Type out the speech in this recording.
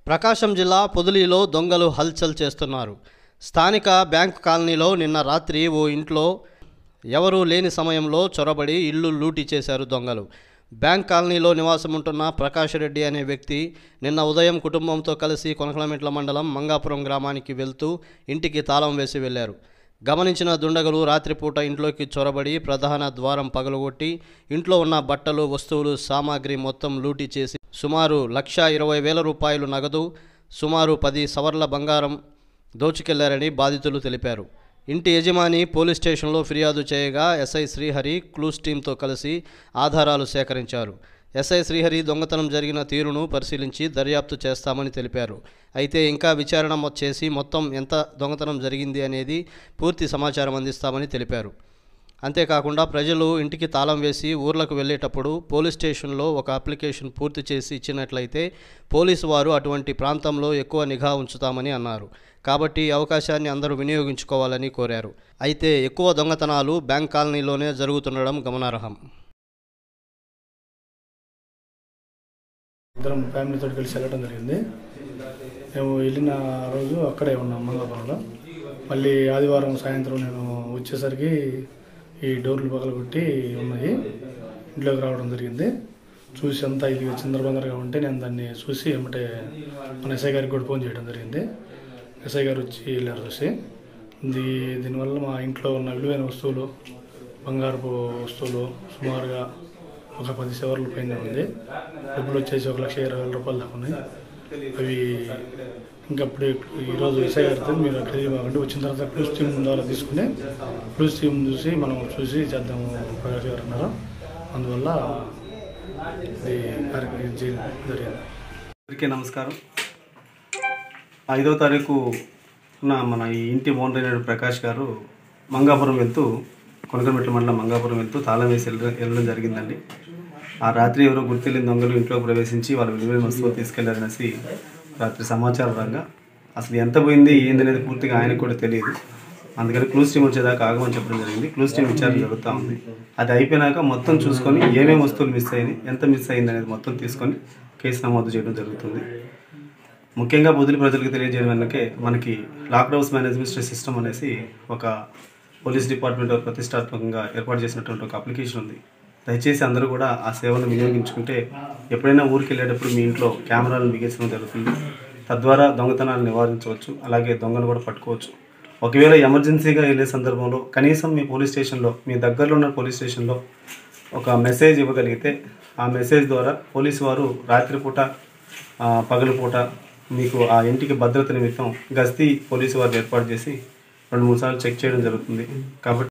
ప్రకాశం జిల్లా పొదిలిలో దొంగలు హల్చల్ చేస్తున్నారు స్థానిక బ్యాంక్ కాలనీలో నిన్న రాత్రి ఓ ఇంట్లో ఎవరూ లేని సమయంలో చొరబడి ఇల్లు లూటీ చేశారు దొంగలు బ్యాంక్ కాలనీలో నివాసం ఉంటున్న ప్రకాష్ రెడ్డి అనే వ్యక్తి నిన్న ఉదయం కుటుంబంతో కలిసి కొనకలమెట్ల మండలం మంగాపురం గ్రామానికి వెళ్తూ ఇంటికి తాళం వేసి వెళ్లారు గమనించిన దుండగులు రాత్రిపూట ఇంట్లోకి చొరబడి ప్రధాన ద్వారం పగలగొట్టి ఇంట్లో ఉన్న బట్టలు వస్తువులు సామాగ్రి మొత్తం లూటీ చేసి సుమారు లక్ష ఇరవై వేల రూపాయలు నగదు సుమారు పది సవర్ల బంగారం దోచుకెళ్లారని బాధితులు తెలిపారు ఇంటి యజమాని పోలీస్ స్టేషన్లో ఫిర్యాదు చేయగా ఎస్ఐ శ్రీహరి క్లూస్ టీంతో కలిసి ఆధారాలు సేకరించారు ఎస్ఐ శ్రీహరి దొంగతనం జరిగిన తీరును పరిశీలించి దర్యాప్తు చేస్తామని తెలిపారు అయితే ఇంకా విచారణ మొ- చేసి మొత్తం ఎంత దొంగతనం జరిగింది అనేది పూర్తి సమాచారం అందిస్తామని తెలిపారు అంతేకాకుండా ప్రజలు ఇంటికి తాళం వేసి ఊర్లకు వెళ్ళేటప్పుడు పోలీస్ స్టేషన్లో ఒక అప్లికేషన్ పూర్తి చేసి ఇచ్చినట్లయితే పోలీసు వారు అటువంటి ప్రాంతంలో ఎక్కువ నిఘా ఉంచుతామని అన్నారు కాబట్టి ఈ అవకాశాన్ని అందరూ వినియోగించుకోవాలని కోరారు అయితే ఎక్కువ దొంగతనాలు బ్యాంక్ కాలనీలోనే జరుగుతుండడం గమనార్హం ఇద్దరం ఫ్యామిలీతో కలిసి వెళ్ళడం జరిగింది మేము వెళ్ళిన రోజు అక్కడే ఉన్నాం మంగళపురంలో మళ్ళీ ఆదివారం సాయంత్రం నేను వచ్చేసరికి ఈ డోర్లు పగలగొట్టి ఉన్నాయి ఇంట్లోకి రావడం జరిగింది చూసి అంతా ఇది చిందరబందరగా ఉంటే నేను దాన్ని చూసి ఏమంటే మన ఎస్ఐ గారికి కూడా ఫోన్ చేయడం జరిగింది ఎస్ఐ గారు వచ్చి వెళ్ళారు చూసి ఇది దీనివల్ల మా ఇంట్లో ఉన్న విలువైన వస్తువులు బంగారపు వస్తువులు సుమారుగా ఒక పది సెవర్ల పైన ఉంది డబ్బులు వచ్చేసి ఒక లక్ష ఇరవై వేల రూపాయలు దాకా ఉన్నాయి అవి ఇంకా ఇప్పుడు ఈరోజు ఎస్ఐ గారితో మీరు అక్కడికి మాకండి వచ్చిన తర్వాత క్లూస్ టీమ్ ద్వారా తీసుకుని క్లూస్ టీమ్ చూసి మనం చూసి చేద్దాము ప్రకాష్ గారు అన్నారు అందువల్ల ఇది కార్యక్రమం చేయడం జరిగింది అందరికీ నమస్కారం ఐదో తారీఖు ఉన్న మన ఈ ఇంటి ఓనర్ అయిన ప్రకాష్ గారు మంగాపురం వెళ్తూ కొనకమెట్ల మండలం మంగాపురం వెళ్తూ తాళం వేసి వెళ్ళడం వెళ్ళడం జరిగిందండి ఆ రాత్రి ఎవరో గుర్తెళ్ళిన దొంగలు ఇంట్లోకి ప్రవేశించి వాళ్ళ విలువైన వస్తువులు తీసుకెళ్లారనేసి రాత్రి సమాచారం రంగా అసలు ఎంత పోయింది ఏంది అనేది పూర్తిగా ఆయనకు కూడా తెలియదు అందుకని క్లూస్ టీం వచ్చేదాకా ఆగమని చెప్పడం జరిగింది క్లూస్ టీం విచారణ జరుగుతూ ఉంది అది అయిపోయినాక మొత్తం చూసుకొని ఏమేమి వస్తువులు మిస్ అయ్యింది ఎంత మిస్ అయింది అనేది మొత్తం తీసుకొని కేసు నమోదు చేయడం జరుగుతుంది ముఖ్యంగా బుద్ధుల ప్రజలకు తెలియజేయడం వెనకే మనకి లాక్ హౌస్ మేనేజ్మెంట్ సిస్టమ్ అనేసి ఒక పోలీస్ డిపార్ట్మెంట్ వారు ప్రతిష్టాత్మకంగా ఏర్పాటు చేసినటువంటి ఒక అప్లికేషన్ ఉంది దయచేసి అందరూ కూడా ఆ సేవను వినియోగించుకుంటే ఎప్పుడైనా ఊరికి వెళ్ళేటప్పుడు మీ ఇంట్లో కెమెరాలను బిగించడం జరుగుతుంది తద్వారా దొంగతనాన్ని నివారించవచ్చు అలాగే దొంగను కూడా పట్టుకోవచ్చు ఒకవేళ ఎమర్జెన్సీగా వెళ్ళే సందర్భంలో కనీసం మీ పోలీస్ స్టేషన్లో మీ దగ్గరలో ఉన్న పోలీస్ స్టేషన్లో ఒక మెసేజ్ ఇవ్వగలిగితే ఆ మెసేజ్ ద్వారా పోలీసు వారు రాత్రిపూట ఆ, పగలుపూట మీకు ఆ ఇంటికి భద్రత నిమిత్తం గస్తీ పోలీసు వారు ఏర్పాటు చేసి రెండు మూడు సార్లు చెక్ చేయడం జరుగుతుంది కాబట్టి